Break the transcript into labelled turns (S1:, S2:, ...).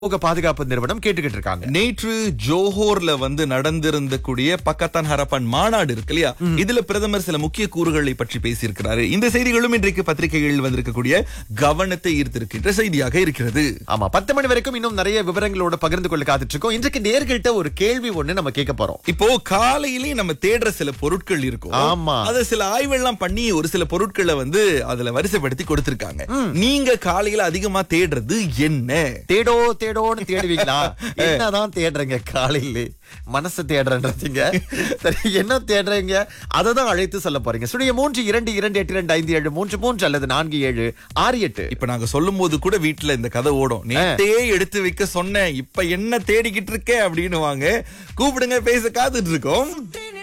S1: சமூக பாதுகாப்பு நிறுவனம் கேட்டுக்கிட்டு இருக்காங்க
S2: நேற்று ஜோஹோர்ல வந்து நடந்திருந்த கூடிய பக்கத்தான் ஹரப்பன் மாநாடு இருக்கு இல்லையா இதுல பிரதமர் சில முக்கிய கூறுகளை பற்றி பேசியிருக்கிறாரு இந்த செய்திகளும் இன்றைக்கு பத்திரிகைகளில் வந்திருக்கக்கூடிய கவனத்தை ஈர்த்திருக்கின்ற செய்தியாக இருக்கிறது
S1: ஆமா பத்து மணி வரைக்கும் இன்னும் நிறைய விவரங்களோட பகிர்ந்து கொள்ள காத்துட்டு இருக்கோம் இன்றைக்கு நேர்கள்ட்ட ஒரு கேள்வி ஒண்ணு நம்ம கேட்க போறோம்
S2: இப்போ காலையிலே நம்ம தேடுற சில பொருட்கள் இருக்கும்
S1: ஆமா.
S2: அத சில ஆய்வெல்லாம் பண்ணி ஒரு சில பொருட்களை வந்து அதுல வரிசைப்படுத்தி கொடுத்திருக்காங்க நீங்க காலையில அதிகமா தேடுறது என்ன
S1: தேடோ தேடோன்னு தேடுவீங்களா என்னதான் தேடுறீங்க காலையில மனசு தேடுறேன்றீங்க சரி என்ன தேடுறீங்க அதை தான் அழைத்து சொல்ல போறீங்க சுடைய மூன்று இரண்டு இரண்டு எட்டு இரண்டு ஐந்து ஏழு மூன்று மூன்று அல்லது நான்கு ஏழு ஆறு எட்டு
S2: இப்ப நாங்க சொல்லும் போது கூட வீட்டுல இந்த கதை ஓடும் நேத்தே எடுத்து வைக்க சொன்னேன் இப்ப என்ன தேடிக்கிட்டு இருக்க அப்படின்னு வாங்க கூப்பிடுங்க பேச காத்துட்டு இருக்கோம்